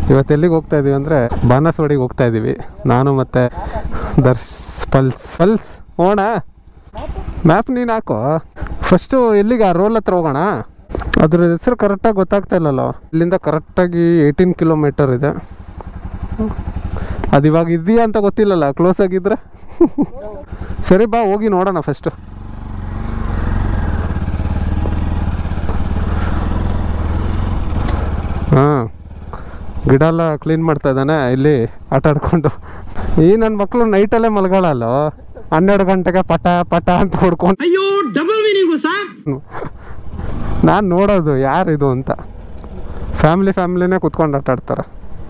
ಇವತ್ತು ಎಲ್ಲಿಗೆ ಹೋಗ್ತಾ ಇದೀವಿ ಅಂದರೆ ಬಾನಸವಾಡಿಗೆ ಹೋಗ್ತಾ ಇದ್ದೀವಿ ನಾನು ಮತ್ತು ದರ್ಶ್ ಪಲ್ಸ್ ಪಲ್ಸ್ ಹೋಗೋಣ ಮ್ಯಾಪ್ ನೀನು ಹಾಕೋ ಫಸ್ಟು ಎಲ್ಲಿಗೆ ಆ ರೋಲ್ ಹತ್ರ ಹೋಗೋಣ ಅದ್ರ ಹೆಸರು ಕರೆಕ್ಟಾಗಿ ಗೊತ್ತಾಗ್ತಾ ಇಲ್ಲಲ್ಲ ಇಲ್ಲಿಂದ ಕರೆಕ್ಟಾಗಿ ಏಯ್ಟೀನ್ ಕಿಲೋಮೀಟರ್ ಇದೆ ಅದು ಇವಾಗ ಇದೆಯಾ ಅಂತ ಗೊತ್ತಿಲ್ಲಲ್ಲ ಕ್ಲೋಸ್ ಆಗಿದ್ರೆ ಸರಿ ಬಾ ಹೋಗಿ ನೋಡೋಣ ಫಸ್ಟು ಹಾಂ ಗಿಡ ಎಲ್ಲ ಕ್ಲೀನ್ ಮಾಡ್ತಾ ಇದ್ದಾನೆ ಇಲ್ಲಿ ಆಟ ಆಡ್ಕೊಂಡು ಈ ನನ್ನ ಮಕ್ಕಳು ನೈಟಲ್ಲೇ ಮಲ್ಗಳಲ್ಲ ಹನ್ನೆರಡು ಗಂಟೆಗೆ ಪಟ ಪಟ ಅಂತ ಹೊಡ್ಕೊಂಡು ಅಯ್ಯೋ ಡಬಲ್ ಮೀನಿಂಗು ಸರ್ ನಾನು ನೋಡೋದು ಯಾರಿದು ಅಂತ ಫ್ಯಾಮಿಲಿ ಫ್ಯಾಮಿಲಿನೇ ಕುತ್ಕೊಂಡು ಆಟ ಆಡ್ತಾರೆ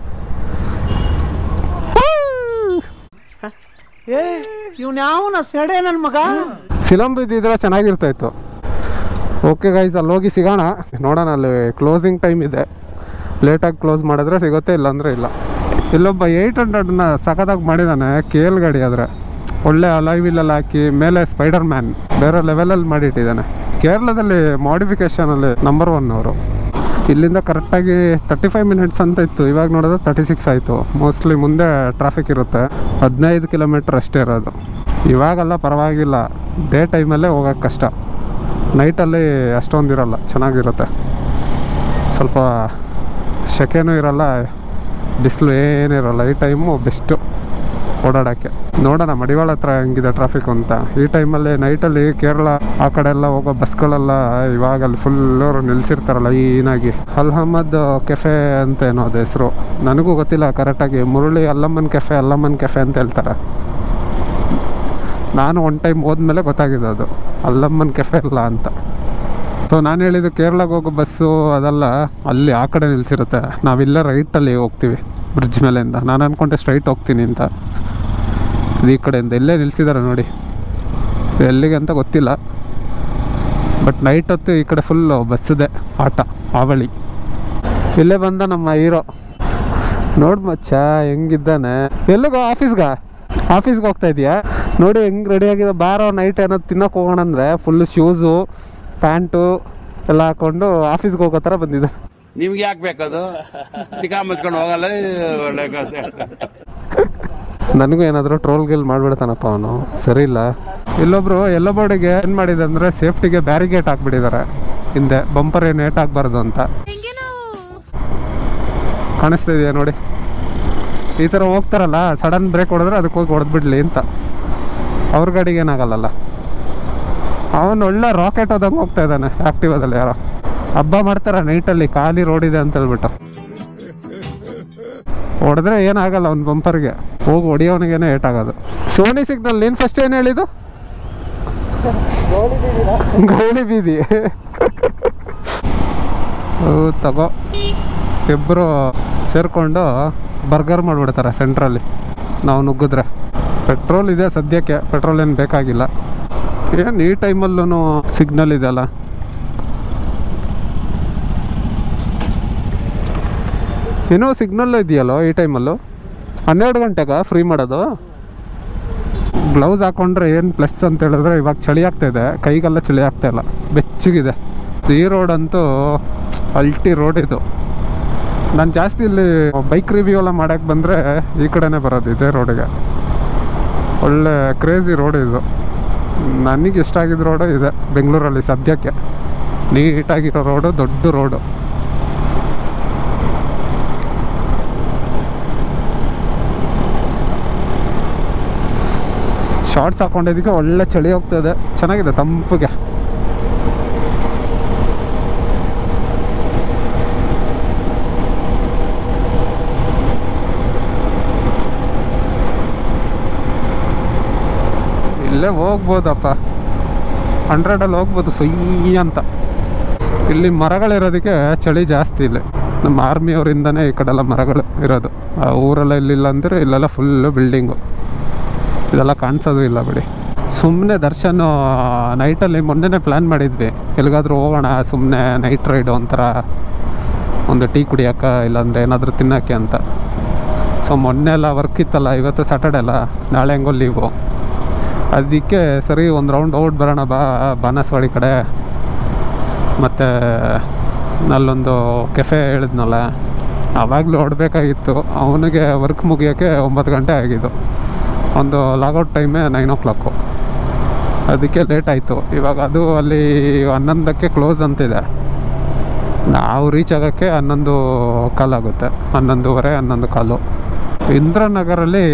ಏ ಇವ್ನ ಯಾವನ ಸೆಡೆ ನನ್ನ ಮಗ ಸಿಲಂಬ್ ಇದ್ದಿದ್ರೆ ಚೆನ್ನಾಗಿರ್ತಾ ಇತ್ತು ಓಕೆ ಗೈಸ್ ಅಲ್ಲಿ ಹೋಗಿ ಸಿಗೋಣ ನೋಡೋಣ ಅಲ್ಲಿ ಕ್ಲೋಸಿಂಗ್ ಟೈಮ್ ಇದೆ ಲೇಟಾಗಿ ಕ್ಲೋಸ್ ಮಾಡಿದ್ರೆ ಸಿಗುತ್ತೆ ಇಲ್ಲಾಂದ್ರೆ ಇಲ್ಲ ಇಲ್ಲೊಬ್ಬ ಏಯ್ಟ್ ಹಂಡ್ರೆಡ್ನ ಸಖತ್ತಾಗಿ ಮಾಡಿದ್ದಾನೆ ಕೆ ಎಲ್ ಗಾಡಿ ಆದರೆ ಒಳ್ಳೆ ಅಲೈವಿಲೆಲ್ಲ ಹಾಕಿ ಮೇಲೆ ಸ್ಪೈಡರ್ ಮ್ಯಾನ್ ಬೇರೆ ಲೆವೆಲಲ್ಲಿ ಮಾಡಿಟ್ಟಿದ್ದಾನೆ ಕೇರಳದಲ್ಲಿ ಮಾಡಿಫಿಕೇಷನಲ್ಲಿ ನಂಬರ್ ಒನ್ ಅವರು ಇಲ್ಲಿಂದ ಕರೆಕ್ಟಾಗಿ ತರ್ಟಿ ಫೈವ್ ಮಿನಿಟ್ಸ್ ಅಂತ ಇತ್ತು ಇವಾಗ ನೋಡಿದ್ರೆ ತರ್ಟಿ ಸಿಕ್ಸ್ ಆಯಿತು ಮೋಸ್ಟ್ಲಿ ಮುಂದೆ ಟ್ರಾಫಿಕ್ ಇರುತ್ತೆ ಹದಿನೈದು ಕಿಲೋಮೀಟ್ರ್ ಅಷ್ಟೇ ಇರೋದು ಇವಾಗೆಲ್ಲ ಪರವಾಗಿಲ್ಲ ಡೇ ಟೈಮಲ್ಲೇ ಹೋಗೋಕ್ಕೆ ಕಷ್ಟ ನೈಟಲ್ಲಿ ಅಷ್ಟೊಂದಿರಲ್ಲ ಚೆನ್ನಾಗಿರುತ್ತೆ ಸ್ವಲ್ಪ ಸೆಕೆನೂ ಇರಲ್ಲ ಬಿಸಿಲು ಏನಿರಲ್ಲ ಈ ಟೈಮು ಬೆಸ್ಟು ಓಡಾಡೋಕ್ಕೆ ನೋಡೋಣ ಮಡಿವಾಳ ಹತ್ರ ಹೆಂಗಿದೆ ಟ್ರಾಫಿಕ್ ಅಂತ ಈ ಟೈಮಲ್ಲಿ ನೈಟಲ್ಲಿ ಕೇರಳ ಆ ಕಡೆ ಎಲ್ಲ ಹೋಗೋ ಬಸ್ಗಳೆಲ್ಲ ಇವಾಗ ಅಲ್ಲಿ ಫುಲ್ಲು ನಿಲ್ಸಿರ್ತಾರಲ್ಲ ಈನಾಗಿ ಅಲ್ಹಮ್ಮದ್ ಕೆಫೆ ಅಂತ ಏನೋ ಅದು ಹೆಸರು ನನಗೂ ಗೊತ್ತಿಲ್ಲ ಕರೆಕ್ಟಾಗಿ ಮುರುಳಿ ಅಲ್ಲಮ್ಮನ್ ಕೆಫೆ ಅಲ್ಲಮ್ಮನ್ ಕೆಫೆ ಅಂತ ಹೇಳ್ತಾರೆ ನಾನು ಒನ್ ಟೈಮ್ ಹೋದ್ಮೇಲೆ ಗೊತ್ತಾಗಿದೆ ಅದು ಅಲ್ಲಮ್ಮನ್ ಕೆಫೆ ಅಲ್ಲ ಅಂತ ಸೊ ನಾನು ಹೇಳಿದ್ದು ಕೇರಳಕ್ಕೆ ಹೋಗೋ ಬಸ್ಸು ಅದೆಲ್ಲ ಅಲ್ಲಿ ಆ ಕಡೆ ನಿಲ್ಸಿರುತ್ತೆ ನಾವಿಲ್ಲೇ ರೈಟಲ್ಲಿ ಹೋಗ್ತೀವಿ ಬ್ರಿಡ್ಜ್ ಮೇಲೆಯಿಂದ ನಾನು ಅಂದ್ಕೊಂಡೆ ಸ್ಟ್ರೈಟ್ ಹೋಗ್ತೀನಿ ಅಂತ ಇದು ಈ ಕಡೆಯಿಂದ ಇಲ್ಲೇ ನಿಲ್ಸಿದ್ದಾರೆ ನೋಡಿ ಇದು ಎಲ್ಲಿಗೆ ಅಂತ ಗೊತ್ತಿಲ್ಲ ಬಟ್ ನೈಟ್ ಹೊತ್ತು ಈ ಕಡೆ ಫುಲ್ಲು ಬಸ್ಸಿದೆ ಆಟ ಆವಳಿ ಇಲ್ಲೇ ಬಂದ ನಮ್ಮ ಹೀರೋ ನೋಡ್ ಮಚ್ಚ ಹೆಂಗಿದ್ದಾನೆ ಎಲ್ಲಿಗೋ ಆಫೀಸ್ಗ ಆಫೀಸ್ಗೆ ಹೋಗ್ತಾ ಇದೀಯಾ ನೋಡಿ ಹೆಂಗ್ ರೆಡಿ ಆಗಿದೆ ಬಾರೋ ನೈಟ್ ಏನಾದ್ರು ತಿನ್ನೋಕೆ ಹೋಗೋಣ ಅಂದರೆ ಫುಲ್ ಶೂಸು ಪ್ಯಾಂಟು ಎಲ್ಲ ಹಾಕೊಂಡು ಆಫೀಸ್ಗೆ ಹೋಗೋ ಥರ ಬಂದಿದೆ ನಿಮ್ಗೆ ಯಾಕೆ ಬೇಕದು ತಿಕಾ ಮುಚ್ಕೊಂಡು ಹೋಗಲ್ಲ ಒಳ್ಳೆ ಕಥೆ ಹೇಳ್ತಾರೆ. ನನಗೂ ಏನಾದರೂ ಟ್ರೋಲ್ ಗಿಲ್ ಮಾಡ್ಬಿಡ್ತಾನಪ್ಪ ಅವನು ಸರಿ ಇಲ್ಲ ಇಲ್ಲೊಬ್ರು ಎಲ್ಲೋ ಬೋರ್ಡಿಗೆ ಏನು ಮಾಡಿದೆ ಅಂದರೆ ಸೇಫ್ಟಿಗೆ ಬ್ಯಾರಿಗೇಟ್ ಹಾಕ್ಬಿಟ್ಟಿದ್ದಾರೆ ಹಿಂದೆ ಬಂಪರ್ ಏನು ಏಟ್ ಹಾಕ್ಬಾರ್ದು ಅಂತ ಕಾಣಿಸ್ತಾ ಇದೆಯಾ ನೋಡಿ ಈ ಥರ ಹೋಗ್ತಾರಲ್ಲ ಸಡನ್ ಬ್ರೇಕ್ ಹೊಡೆದ್ರೆ ಅದಕ್ಕೆ ಹೋಗಿ ಹೊಡೆದ್ಬಿಡ್ಲಿ ಅಂತ ಅವ್ರ ಗಾಡಿಗೆ ಏನಾಗಲ್ಲಲ್ಲ ಅವನು ಒಳ್ಳೆ ರಾಕೆಟ್ ಹೋದಂಗೆ ಹೋಗ್ತಾ ಇದ್ದಾನೆ ಆ್ಯಕ್ಟಿವಾದಲ್ಲಿ ಯಾರೋ ಹಬ್ಬ ಮಾಡ್ತಾರೆ ನೈಟಲ್ಲಿ ಖಾಲಿ ರೋಡ್ ಇದೆ ಅಂತ ಹೇಳ್ಬಿಟ್ಟು ಹೊಡೆದ್ರೆ ಏನಾಗಲ್ಲ ಅವ್ನ ಬಂಪರ್ಗೆ ಹೋಗಿ ಹೊಡಿಯೋನಿಗೇನೆ ಏಟಾಗೋದು ಸೋನಿ ಸಿಗ್ನಲ್ ನೀನು ಫಸ್ಟ್ ಏನು ಹೇಳಿದ್ದು ಗೌಳಿ ಬೀದಿ ಹೌದು ತಗೋ ಇಬ್ಬರು ಸೇರಿಕೊಂಡು ಬರ್ಗರ್ ಮಾಡಿಬಿಡ್ತಾರೆ ಸೆಂಟ್ರಲ್ಲಿ ನಾವು ನುಗ್ಗಿದ್ರೆ ಪೆಟ್ರೋಲ್ ಇದೆ ಸದ್ಯಕ್ಕೆ ಪೆಟ್ರೋಲ್ ಏನು ಬೇಕಾಗಿಲ್ಲ ಏನು ಈ ಟೈಮಲ್ಲೂ ಸಿಗ್ನಲ್ ಇದೆಯಲ್ಲ ಏನೋ ಸಿಗ್ನಲ್ ಇದೆಯಲ್ಲೋ ಈ ಟೈಮಲ್ಲೂ ಹನ್ನೆರಡು ಗಂಟೆಗೆ ಫ್ರೀ ಮಾಡೋದು ಗ್ಲೌಸ್ ಹಾಕೊಂಡ್ರೆ ಏನು ಪ್ಲಸ್ ಅಂತ ಹೇಳಿದ್ರೆ ಇವಾಗ ಚಳಿ ಆಗ್ತಾ ಇದೆ ಕೈಗೆಲ್ಲ ಚಳಿ ಆಗ್ತಾ ಇಲ್ಲ ಬೆಚ್ಚಗಿದೆ ಈ ರೋಡ್ ಅಂತೂ ಅಲ್ಟಿ ರೋಡ್ ಇದು ನಾನು ಜಾಸ್ತಿ ಇಲ್ಲಿ ಬೈಕ್ ರಿವ್ಯೂ ಎಲ್ಲ ಮಾಡೋಕ್ಕೆ ಬಂದರೆ ಈ ಕಡೆನೇ ಬರೋದು ಇದೇ ರೋಡಿಗೆ ಒಳ್ಳೆ ಕ್ರೇಜಿ ರೋಡ್ ಇದು ನನಗೆ ಇಷ್ಟ ಆಗಿದ್ದ ರೋಡು ಇದೆ ಬೆಂಗಳೂರಲ್ಲಿ ಸದ್ಯಕ್ಕೆ ನೀಟಾಗಿರೋ ರೋಡು ದೊಡ್ಡ ರೋಡು ಶಾರ್ಟ್ಸ್ ಹಾಕೊಂಡಿದ್ದಕ್ಕೆ ಒಳ್ಳೆ ಚಳಿ ಹೋಗ್ತದೆ ಚೆನ್ನಾಗಿದೆ ತಂಪಿಗೆ ಇಲ್ಲೇ ಹೋಗ್ಬೋದಪ್ಪ ಹಂಡ್ರೆಡಲ್ಲಿ ಹೋಗ್ಬೋದು ಸುಯ್ ಅಂತ ಇಲ್ಲಿ ಮರಗಳಿರೋದಕ್ಕೆ ಚಳಿ ಜಾಸ್ತಿ ಇಲ್ಲಿ ನಮ್ಮ ಆರ್ಮಿಯವರಿಂದನೇ ಈ ಕಡೆಲ್ಲ ಮರಗಳು ಇರೋದು ಆ ಊರೆಲ್ಲ ಇಲ್ಲಿಲ್ಲ ಅಂದರೆ ಇಲ್ಲೆಲ್ಲ ಫುಲ್ಲು ಬಿಲ್ಡಿಂಗು ಇದೆಲ್ಲ ಕಾಣಿಸೋದು ಇಲ್ಲ ಬಿಡಿ ಸುಮ್ಮನೆ ದರ್ಶನ್ ನೈಟಲ್ಲಿ ಮೊನ್ನೆನೇ ಪ್ಲ್ಯಾನ್ ಮಾಡಿದ್ವಿ ಎಲ್ಲಿಗಾದ್ರೂ ಹೋಗೋಣ ಸುಮ್ಮನೆ ನೈಟ್ ರೈಡು ಒಂಥರ ಒಂದು ಟೀ ಕುಡಿಯೋಕೆ ಇಲ್ಲಾಂದ್ರೆ ಏನಾದರೂ ತಿನ್ನೋಕ್ಕೆ ಅಂತ ಸೊ ಮೊನ್ನೆ ಎಲ್ಲ ವರ್ಕ್ ಇತ್ತಲ್ಲ ಇವತ್ತು ಸ್ಯಾಟರ್ಡೆ ಅಲ್ಲ ನಾಳೆ ಹೆಂಗೋ ಲೀವು ಅದಕ್ಕೆ ಸರಿ ಒಂದು ರೌಂಡ್ ಔಟ್ ಬರೋಣ ಬಾ ಬಾನಸವಾಡಿ ಕಡೆ ಮತ್ತು ಅಲ್ಲೊಂದು ಕೆಫೆ ಹೇಳಿದ್ನಲ್ಲ ಆವಾಗಲೂ ಹೊಡ್ಬೇಕಾಗಿತ್ತು ಅವನಿಗೆ ವರ್ಕ್ ಮುಗಿಯೋಕ್ಕೆ ಒಂಬತ್ತು ಗಂಟೆ ಆಗಿದ್ದು ಒಂದು ಲಾಗೌಟ್ ಟೈಮೇ ನೈನ್ ಓ ಕ್ಲಾಕು ಅದಕ್ಕೆ ಲೇಟ್ ಆಯಿತು ಇವಾಗ ಅದು ಅಲ್ಲಿ ಹನ್ನೊಂದಕ್ಕೆ ಕ್ಲೋಸ್ ಅಂತಿದೆ ನಾವು ರೀಚ್ ಆಗೋಕ್ಕೆ ಹನ್ನೊಂದು ಕಾಲಾಗುತ್ತೆ ಹನ್ನೊಂದುವರೆ ಹನ್ನೊಂದು ಕಾಲು ಇಂದ್ರನಗರಲ್ಲಿ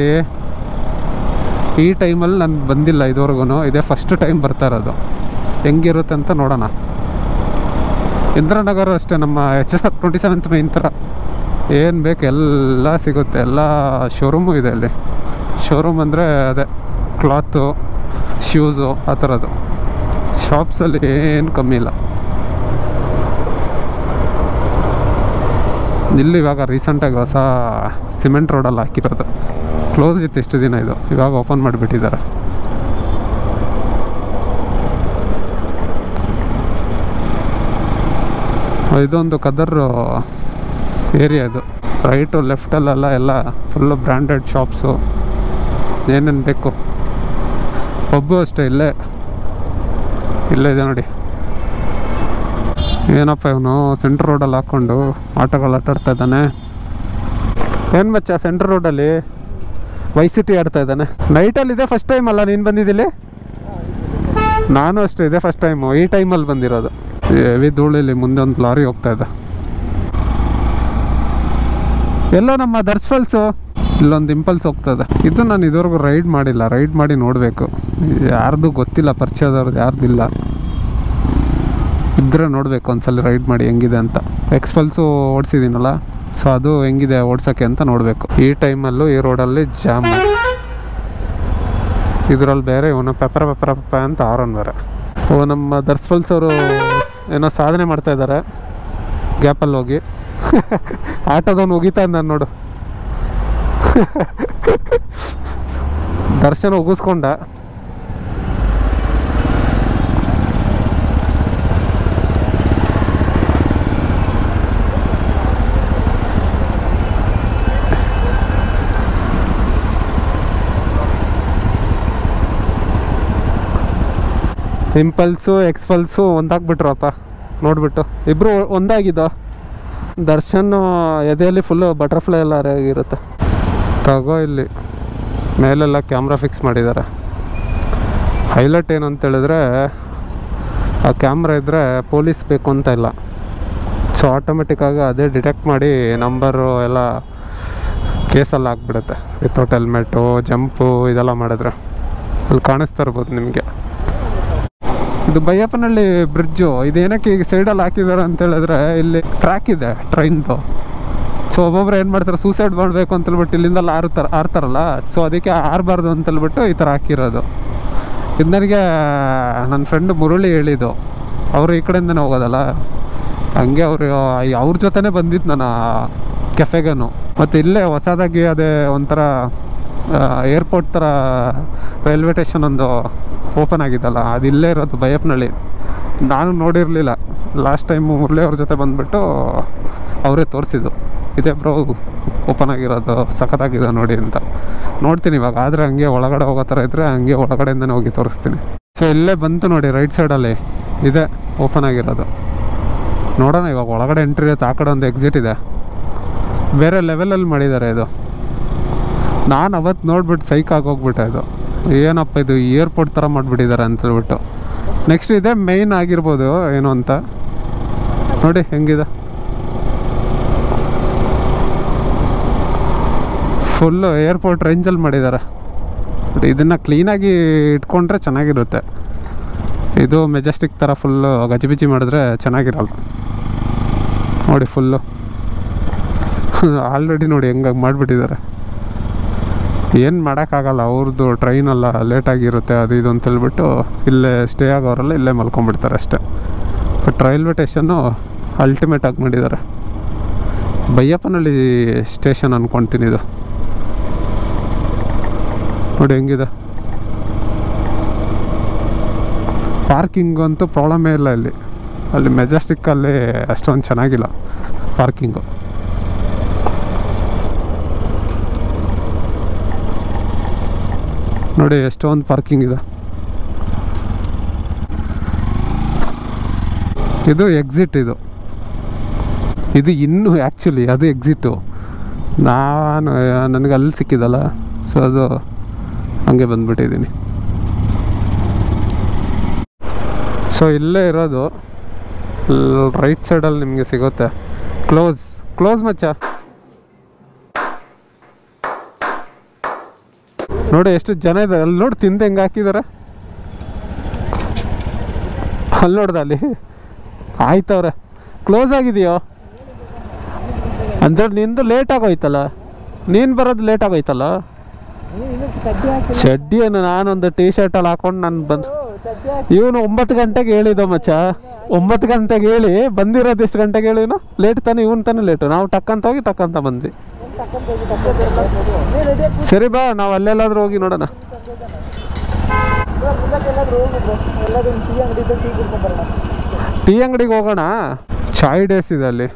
ಈ ಟೈಮಲ್ಲಿ ನಾನು ಬಂದಿಲ್ಲ ಇದುವರೆಗೂ ಇದೇ ಫಸ್ಟ್ ಟೈಮ್ ಬರ್ತಾ ಇರೋದು ಹೆಂಗಿರುತ್ತೆ ಅಂತ ನೋಡೋಣ ಇಂದ್ರನಗರ ಅಷ್ಟೇ ನಮ್ಮ H S R twenty seventh main ಥರ ಏನು ಬೇಕು ಎಲ್ಲ ಸಿಗುತ್ತೆ ಎಲ್ಲ ಶೋರೂಮು ಇದೆ ಅಲ್ಲಿ ಶೋರೂಮ್ ಅಂದರೆ ಅದೇ ಕ್ಲಾತು ಶೂಸು ಆ ಥರದ್ದು ಶಾಪ್ಸಲ್ಲಿ ಏನು ಕಮ್ಮಿ ಇಲ್ಲ ಇಲ್ಲಿ ಇವಾಗ ರೀಸೆಂಟಾಗಿ ಹೊಸ ಸಿಮೆಂಟ್ ರೋಡಲ್ಲಿ ಹಾಕಿರೋದು ಕ್ಲೋಸ್ ಇತ್ತು ಎಷ್ಟು ದಿನ ಇದು ಇವಾಗ ಓಪನ್ ಮಾಡಿಬಿಟ್ಟಿದ್ದಾರೆ ಇದೊಂದು ಕದರ್ ಏರಿಯಾ ಇದು ರೈಟು ಲೆಫ್ಟಲ್ಲೆಲ್ಲ ಎಲ್ಲ ಫುಲ್ಲು ಬ್ರ್ಯಾಂಡೆಡ್ ಶಾಪ್ಸು ಏನೇನು ಬೇಕು ಪಬ್ಬು ಅಷ್ಟೇ ಇಲ್ಲೇ ಇಲ್ಲೇ ಇದೆ ನೋಡಿ ಏನಪ್ಪ ಇವನು ಸೆಂಟ್ರ್ ರೋಡಲ್ಲಿ ಹಾಕ್ಕೊಂಡು ಆಟೋಗಳು ಆಟಾಡ್ತಾ ಇದ್ದಾನೆ ಏನು ಮಚ್ಚ ಸೆಂಟ್ರ್ ರೋಡಲ್ಲಿ ವೈ ಸಿಟಿ ಆಡ್ತಾ ಇದ್ದಾನೆ ನೈಟಲ್ಲಿ ಇದೆ ಫಸ್ಟ್ ಟೈಮ್ ಅಲ್ಲ ನೀನು ಬಂದಿದ್ದಿಲ್ಲಿ ನಾನು ಅಷ್ಟೇ ಇದೆ ಫಸ್ಟ್ ಟೈಮು ಈ ಟೈಮಲ್ಲಿ ಬಂದಿರೋದು ಹೆವಿ ಧೂಳಿಲಿ ಮುಂದೆ ಒಂದು ಲಾರಿ ಹೋಗ್ತಾ ಇದೆ ಎಲ್ಲೋ ನಮ್ಮ ದರ್ಸ್ಫಲ್ಸು ಇಲ್ಲೊಂದು ಇಂಪಲ್ಸ್ ಹೋಗ್ತದೆ ಇದು ನಾನು ಇದುವರೆಗೂ ರೈಡ್ ಮಾಡಿಲ್ಲ ರೈಡ್ ಮಾಡಿ ನೋಡಬೇಕು ಯಾರ್ದು ಗೊತ್ತಿಲ್ಲ ಪರಿಚಯದವ್ರದ್ದು ಯಾರ್ದು ಇಲ್ಲ ಇದ್ರೆ ನೋಡಬೇಕು ಒಂದ್ಸಲ ರೈಡ್ ಮಾಡಿ ಹೆಂಗಿದೆ ಅಂತ ಎಕ್ಸ್ಪಲ್ಸು ಓಡಿಸಿದ್ದೀನಲ್ಲ ಸೊ ಅದು ಹೆಂಗಿದೆ ಓಡ್ಸೋಕ್ಕೆ ಅಂತ ನೋಡಬೇಕು ಈ ಟೈಮಲ್ಲೂ ಈ ರೋಡಲ್ಲಿ ಜಾಮ್ ಇದರಲ್ಲಿ ಬೇರೆ ಇವನು ಪೆಪರ ಪೆಪರ ಪೆಪ ಅಂತ ಆರನ್ ಬೇರೆ ಓ ನಮ್ಮ ದರ್ಸ್ಫಲ್ಸ್ ಅವರು ಏನೋ ಸಾಧನೆ ಮಾಡ್ತಾ ಇದ್ದಾರೆ ಗ್ಯಾಪಲ್ಲಿ ಹೋಗಿ ಆಟೋದವನು ಹೋಗಿತಾ ನಾನು ನೋಡು ದರ್ಶನ ಉಗಿಸ್ಕೊಂಡ ಇಂಪಲ್ಸು ಎಕ್ಸ್ಪಲ್ಸು ಒಂದಾಗ್ಬಿಟ್ರಪ್ಪ ನೋಡ್ಬಿಟ್ಟು ಇಬ್ಬರು ಒಂದಾಗಿದ್ದು ದರ್ಶನ್ ಎದೆಯಲ್ಲಿ ಫುಲ್ಲು ಬಟರ್ಫ್ಲೈ ಎಲ್ಲ ಆಗಿರುತ್ತೆ ತಗೋ ಇಲ್ಲಿ ಮೇಲೆಲ್ಲ ಕ್ಯಾಮ್ರಾ ಫಿಕ್ಸ್ ಮಾಡಿದ್ದಾರೆ ಹೈಲೈಟ್ ಏನು ಅಂತ ಹೇಳಿದ್ರೆ ಆ ಕ್ಯಾಮ್ರಾ ಇದ್ದರೆ ಪೊಲೀಸ್ ಬೇಕು ಅಂತ ಇಲ್ಲ ಸೊ ಆಟೋಮೆಟಿಕ್ಕಾಗಿ ಅದೇ ಡಿಟೆಕ್ಟ್ ಮಾಡಿ ನಂಬರು ಎಲ್ಲ ಕೇಸಲ್ಲಿ ಹಾಕ್ಬಿಡುತ್ತೆ ವಿತೌಟ್ ಹೆಲ್ಮೆಟು ಜಂಪು ಇದೆಲ್ಲ ಮಾಡಿದ್ರೆ ಅಲ್ಲಿ ಕಾಣಿಸ್ತಾ ಇರ್ಬೋದು ನಿಮಗೆ ಇದು ಬೈಯಪ್ಪನಹಳ್ಳಿ ಬ್ರಿಡ್ಜು ಇದೇನಕ್ಕೆ ಈಗ ಸೈಡಲ್ಲಿ ಹಾಕಿದ್ದಾರೆ ಅಂತ ಹೇಳಿದ್ರೆ ಇಲ್ಲಿ ಟ್ರ್ಯಾಕ್ ಇದೆ ಟ್ರೈನ್ದು ಸೊ ಒಬ್ಬೊಬ್ರು ಏನು ಮಾಡ್ತಾರೆ ಸೂಸೈಡ್ ಮಾಡಬೇಕು ಅಂತ ಹೇಳ್ಬಿಟ್ಟು ಇಲ್ಲಿಂದಲ್ಲ ಆರ್ತಾರ ಆರ್ತಾರಲ್ಲ ಸೊ ಅದಕ್ಕೆ ಆರಬಾರ್ದು ಅಂತ ಹೇಳ್ಬಿಟ್ಟು ಈ ಥರ ಹಾಕಿರೋದು ಇದು ನನಗೆ ನನ್ನ ಫ್ರೆಂಡ್ ಮುರಳಿ ಹೇಳಿದ್ದು ಅವರು ಈ ಕಡೆಯಿಂದನೇ ಹೋಗೋದಲ್ಲ ಹಂಗೆ ಅವರು ಅವ್ರ ಜೊತೆನೇ ಬಂದಿದ್ದು ನಾನು ಕೆಫೆಗನು ಮತ್ತು ಇಲ್ಲೇ ಹೊಸದಾಗಿ ಅದೇ ಒಂಥರ ಏರ್ಪೋರ್ಟ್ ಥರ ರೈಲ್ವೆ ಸ್ಟೇಷನ್ ಒಂದು ಓಪನ್ ಆಗಿದ್ದಲ್ಲ ಅದು ಇಲ್ಲೇ ಇರೋದು ಬೈಯಪ್ಪನಹಳ್ಳಿ ನಾನು ನೋಡಿರಲಿಲ್ಲ ಲಾಸ್ಟ್ ಟೈಮು ಮುರಳಿ ಅವ್ರ ಜೊತೆ ಬಂದುಬಿಟ್ಟು ಅವರೇ ತೋರಿಸಿದ್ದು ಇದೇ ಬ್ರೋ ಓಪನ್ ಆಗಿರೋದು ಸಖತ್ತಾಗಿದೆ ನೋಡಿ ಅಂತ ನೋಡ್ತೀನಿ ಇವಾಗ ಆದರೆ ಹಂಗೆ ಒಳಗಡೆ ಹೋಗೋ ಥರ ಇದ್ದರೆ ಹಂಗೆ ಒಳಗಡೆಯಿಂದನೇ ಹೋಗಿ ತೋರಿಸ್ತೀನಿ ಸೊ ಇಲ್ಲೇ ಬಂತು ನೋಡಿ ರೈಟ್ ಸೈಡಲ್ಲಿ ಇದೆ ಓಪನ್ ಆಗಿರೋದು ನೋಡೋಣ ಇವಾಗ ಒಳಗಡೆ ಎಂಟ್ರಿ ಇರುತ್ತೆ ಆ ಕಡೆ ಒಂದು ಎಕ್ಸಿಟ್ ಇದೆ ಬೇರೆ ಲೆವೆಲಲ್ಲಿ ಮಾಡಿದ್ದಾರೆ ಇದು ನಾನು ಅವತ್ತು ನೋಡ್ಬಿಟ್ಟು ಸೈಕ್ ಆಗೋಗ್ಬಿಟ್ಟೆ ಇದು ಏನಪ್ಪ ಇದು ಏರ್ಪೋರ್ಟ್ ಥರ ಮಾಡಿಬಿಟ್ಟಿದ್ದಾರೆ ಅಂತ ಹೇಳ್ಬಿಟ್ಟು ನೆಕ್ಸ್ಟ್ ಇದೆ ಮೇಯ್ನ್ ಆಗಿರ್ಬೋದು ಏನು ಅಂತ ನೋಡಿ ಹೆಂಗಿದೆ ಫುಲ್ಲು ಏರ್ಪೋರ್ಟ್ ರೇಂಜಲ್ಲಿ ಮಾಡಿದ್ದಾರೆ ಇದನ್ನು ಕ್ಲೀನಾಗಿ ಇಟ್ಕೊಂಡ್ರೆ ಚೆನ್ನಾಗಿರುತ್ತೆ ಇದು ಮೆಜೆಸ್ಟಿಕ್ ಥರ ಫುಲ್ಲು ಗಜಿಬಿಜಿ ಮಾಡಿದ್ರೆ ಚೆನ್ನಾಗಿರಲ್ಲ ನೋಡಿ ಫುಲ್ಲು ಆಲ್ರೆಡಿ ನೋಡಿ ಹೆಂಗಾಗಿ ಮಾಡಿಬಿಟ್ಟಿದ್ದಾರೆ ಏನು ಮಾಡೋಕ್ಕಾಗಲ್ಲ ಅವ್ರದ್ದು ಟ್ರೈನೆಲ್ಲ ಲೇಟಾಗಿರುತ್ತೆ ಅದು ಇದು ಅಂತ ಹೇಳ್ಬಿಟ್ಟು ಇಲ್ಲೇ ಸ್ಟೇ ಆಗೋರೆಲ್ಲ ಇಲ್ಲೇ ಮಲ್ಕೊಂಡ್ಬಿಡ್ತಾರೆ ಅಷ್ಟೇ ಬಟ್ ರೈಲ್ವೆ ಸ್ಟೇಷನ್ನು ಅಲ್ಟಿಮೇಟ್ ಆಗಿ ಮಾಡಿದ್ದಾರೆ ಬೈಯಪ್ಪನಹಳ್ಳಿ ಸ್ಟೇಷನ್ ಅಂದ್ಕೊಳ್ತೀನಿ ಇದು ನೋಡಿ ಹೆಂಗಿದೆ ಪಾರ್ಕಿಂಗ್ ಅಂತೂ ಪ್ರಾಬ್ಲಮೇ ಇಲ್ಲ ಇಲ್ಲಿ ಅಲ್ಲಿ ಮೆಜೆಸ್ಟಿಕ್ಕಲ್ಲಿ ಅಷ್ಟೊಂದು ಚೆನ್ನಾಗಿಲ್ಲ ಪಾರ್ಕಿಂಗು ನೋಡಿ ಎಷ್ಟೊಂದು ಪಾರ್ಕಿಂಗ್ ಇದೆ ಇದು ಎಕ್ಸಿಟ್ ಇದು ಇದು ಇನ್ನು ಆ್ಯಕ್ಚುಲಿ ಅದು ಎಕ್ಸಿಟು ನಾನು ನನಗೆ ಅಲ್ಲಿ ಸಿಕ್ಕಿದಲ್ಲ ಸೊ ಅದು ಹಂಗೆ ಬಂದ್ಬಿಟ್ಟಿದ್ದೀನಿ ಸೊ ಇಲ್ಲೇ ಇರೋದು ರೈಟ್ ಸೈಡಲ್ಲಿ ನಿಮಗೆ ಸಿಗುತ್ತೆ ಕ್ಲೋಸ್ ಕ್ಲೋಸ್ ಮಚ್ಚ ನೋಡಿ ಎಷ್ಟು ಜನ ಇದೆ ಅಲ್ಲಿ ನೋಡಿ ತಿಂದು ಹೆಂಗೆ ಹಾಕಿದ್ದಾರೆ ಅಲ್ಲಿ ನೋಡ್ದ ಅಲ್ಲಿ ಆಯ್ತವ್ರೆ ಕ್ಲೋಸ್ ಆಗಿದೆಯೋ ಅಂದ್ರೆ ನಿಂದು ಲೇಟ್ ಆಗೋಯ್ತಲ್ಲ ನೀನು ಬರೋದು ಲೇಟ್ ಆಗೋಯ್ತಲ್ಲ ಚಡ್ಡಿ ಏನು ನಾನೊಂದು ಟೀ ಶರ್ಟಲ್ಲಿ ಹಾಕೊಂಡು ನಾನು ಬಂದು ಇವನು ಒಂಬತ್ತು ಗಂಟೆಗೆ ಹೇಳಿದ ಮಚ್ಚ ಒಂಬತ್ತು ಗಂಟೆಗೆ ಹೇಳಿ ಬಂದಿರೋದು ಎಷ್ಟು ಗಂಟೆಗೆ ಹೇಳಿ ಇವನು ಲೇಟ್ ತಾನೆ ಇವನು ತಾನೆ ಲೇಟು ನಾವು ಟಕ್ಕಂತ ಹೋಗಿ ಟಕ್ಕಂತ ಬಂದ್ವಿ ಸರಿ ಬಾ ನಾವು ಅಲ್ಲೆಲ್ಲಾದ್ರೂ ಹೋಗಿ ನೋಡೋಣ ಟೀ ಅಂಗಡಿಗೆ ಹೋಗೋಣ ಚಾಯ್ ಡೇಸ್ ಇದೆ ಅಲ್ಲಿ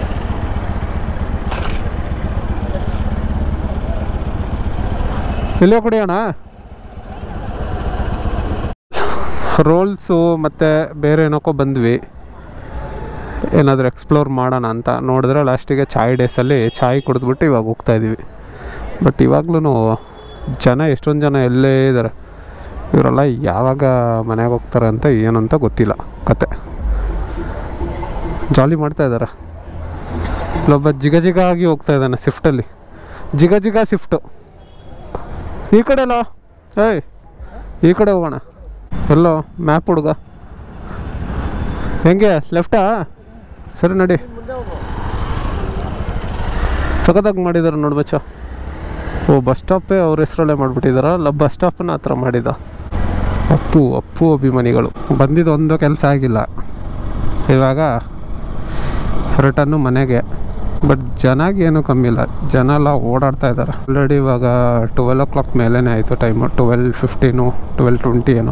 ಎಲ್ಲೋ ಕುಡಿಯೋಣ ರೋಲ್ಸು ಮತ್ತು ಬೇರೆ ಏನಕ್ಕೋ ಬಂದ್ವಿ ಏನಾದರೂ ಎಕ್ಸ್ಪ್ಲೋರ್ ಮಾಡೋಣ ಅಂತ ನೋಡಿದ್ರೆ ಲಾಸ್ಟಿಗೆ ಚಾಯ್ ಡೇಸಲ್ಲಿ ಚಾಯ್ ಕುಡಿದ್ಬಿಟ್ಟು ಇವಾಗ ಹೋಗ್ತಾ ಇದ್ದೀವಿ ಬಟ್ ಇವಾಗ್ಲೂ ಜನ ಎಷ್ಟೊಂದು ಜನ ಎಲ್ಲೇ ಇದ್ದಾರೆ ಇವರೆಲ್ಲ ಯಾವಾಗ ಮನೆಗೆ ಹೋಗ್ತಾರೆ ಅಂತ ಏನಂತ ಗೊತ್ತಿಲ್ಲ ಕತೆ ಜಾಲಿ ಮಾಡ್ತಾ ಇದ್ದಾರೆ ಇಲ್ಲೊಬ್ಬ ಜಿಗ ಜಿಗ ಆಗಿ ಹೋಗ್ತಾ ಇದ್ದಾನೆ ಸ್ವಿಫ್ಟಲ್ಲಿ ಜಿಗ ಜಿಗ ಸ್ವಿಫ್ಟು ಈ ಕಡೆ ಅಲ್ಲ ಏಯ್ ಈ ಕಡೆ ಹೋಗೋಣ ಎಲ್ಲೋ ಮ್ಯಾಪ್ ಹುಡುಗ ಹೆಂಗೆ ಲೆಫ್ಟಾ ಸರಿ ನಡಿ ಸಖತ್ತಾಗಿ ಮಾಡಿದಾರೆ ನೋಡಿ ಬಚ್ಚ ಓ ಬಸ್ ಸ್ಟಾಪೇ ಅವ್ರ ಹೆಸರಲ್ಲೇ ಮಾಡಿಬಿಟ್ಟಿದಾರ ಅಲ್ಲ ಬಸ್ ಸ್ಟಾಪನ್ನ ಆ ಥರ ಮಾಡಿದ ಅಪ್ಪು ಅಪ್ಪು ಅಭಿಮಾನಿಗಳು ಬಂದಿದ್ದು ಒಂದು ಕೆಲಸ ಆಗಿಲ್ಲ ಇವಾಗ ರಿಟರ್ನು ಮನೆಗೆ ಬಟ್ ಜನಾಗಿ ಏನೂ ಕಮ್ಮಿ ಇಲ್ಲ ಜನ ಎಲ್ಲ ಓಡಾಡ್ತಾ ಇದ್ದಾರೆ ಆಲ್ರೆಡಿ ಇವಾಗ ಟ್ವೆಲ್ ಓ ಕ್ಲಾಕ್ ಮೇಲೇ ಆಯಿತು time twelve fifteen twelve twenty ಏನೋ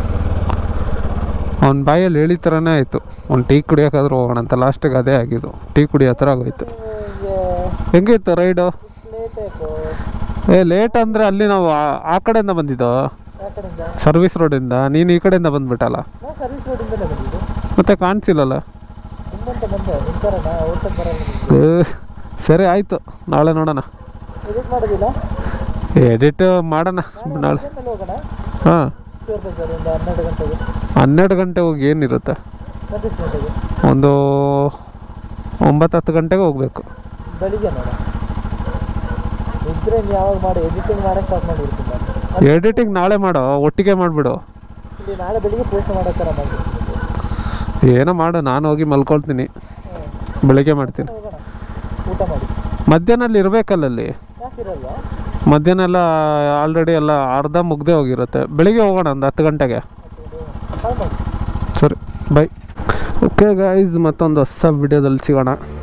ಅವ್ನ ಬಾಯಲ್ಲಿ ಹೇಳಿ ಥರನೇ ಆಯಿತು ಒಂದು ಟೀ ಕುಡಿಯೋಕ್ಕಾದ್ರೂ ಹೋಗೋಣ ಅಂತ ಲಾಸ್ಟಿಗೆ ಅದೇ ಆಗಿದ್ದು ಟೀ ಕುಡಿಯೋ ಥರ ಆಗೋಯ್ತು ಹೆಂಗಿತ್ತು ರೈಡು ಏ ಲೇಟ್ ಅಂದರೆ ಅಲ್ಲಿ ನಾವು ಆ- ಆ ಕಡೆಯಿಂದ ಬಂದಿದ್ದು ಸರ್ವಿಸ್ ರೋಡಿಂದ ನೀನು ಈ ಕಡೆಯಿಂದ ಬಂದ್ಬಿಟ್ಟಲ್ಲ ಸರ್ವಿಸ್ ರೋಡಿಂದಲೇ ಬಂದಿದ್ದು ಮತ್ತೆ ಕಾಣಿಸಿಲ್ಲಲ್ಲ ನಿಮ್ಮಂತ ಬಂದೆ ನಿಮ್ಮ ಥರನಾ ಔಟರ್ ಬರಲ್ಲ ಏ, ಸರಿ ಆಯಿತು ನಾಳೆ ನೋಡೋಣ ಎಡಿಟ್ ಮಾಡೋದಿಲ್ಲ ಎಡಿಟ್ ಮಾಡೋಣ ನಾಳೆ ಮೇಲೆ ಹೋಗೋಣ ಹಾಂ ಶೋರ್ ಬಜಾರ್ ಒಂದು ಹನ್ನೆರಡು ಗಂಟೆಗೆ ಹನ್ನೆರಡು ಗಂಟೆ ಹೋಗಿ ಏನಿರುತ್ತೆ ಮತ್ತೆ ಎಷ್ಟು ಗಂಟೆಗೆ ಒಂದು ಒಂಬತ್ತು ಹತ್ತು ಗಂಟೆಗೆ ಹೋಗ್ಬೇಕು ಬೆಳಿಗ್ಗೆ ನೋಡ ಇದ್ರೆ ನೀವು ಯಾವಾಗ ಮಾಡಿ ಎಡಿಟಿಂಗ್ ಮಾಡಕ್ಕೆ ಸ್ಟಾರ್ಟ್ ಮಾಡಿರ್ತೀನಿ ನಾನು ಎಡಿಟಿಂಗ್ ನಾಳೆ ಮಾಡೋ ಒಟ್ಟಿಗೆ ಮಾಡಿಬಿಡು ಇಲ್ಲಿ ನಾಳೆ ಬೆಳಿಗ್ಗೆ ಪೋಸ್ಟ್ ಮಾಡೋ ಥರ ಮಾಡ್ಬಿಡ್ತೀನಿ ಏನೋ ಮಾಡು ನಾನು ಹೋಗಿ ಮಲ್ಕೊಳ್ತೀನಿ ಬೆಳಿಗ್ಗೆ ಮಾಡ್ತೀನಿ ಹೋಗೋಣ ಊಟ ಮಾಡಿ ಮಧ್ಯಾಹ್ನ ಅಲ್ಲಿ ಇರಬೇಕಲ್ಲ ಅಲ್ಲಿ ಯಾಕಿರಲ್ವಾ ಮಧ್ಯಾಹ್ನ ಎಲ್ಲ ಆಲ್ರೆಡಿ ಎಲ್ಲ ಅರ್ಧ ಮುಗ್ದೇ ಹೋಗಿರುತ್ತೆ ಬೆಳಿಗ್ಗೆ ಹೋಗೋಣ ಒಂದು ಹತ್ತು ಗಂಟೆಗೆ ಕಾಲ್ ಮಾಡಿ ಸರಿ ಬೈ ಓಕೆ ಗೈಸ್ ಮತ್ತೊಂದು ಹೊಸ ವಿಡಿಯೋದಲ್ಲಿ ಸಿಗೋಣ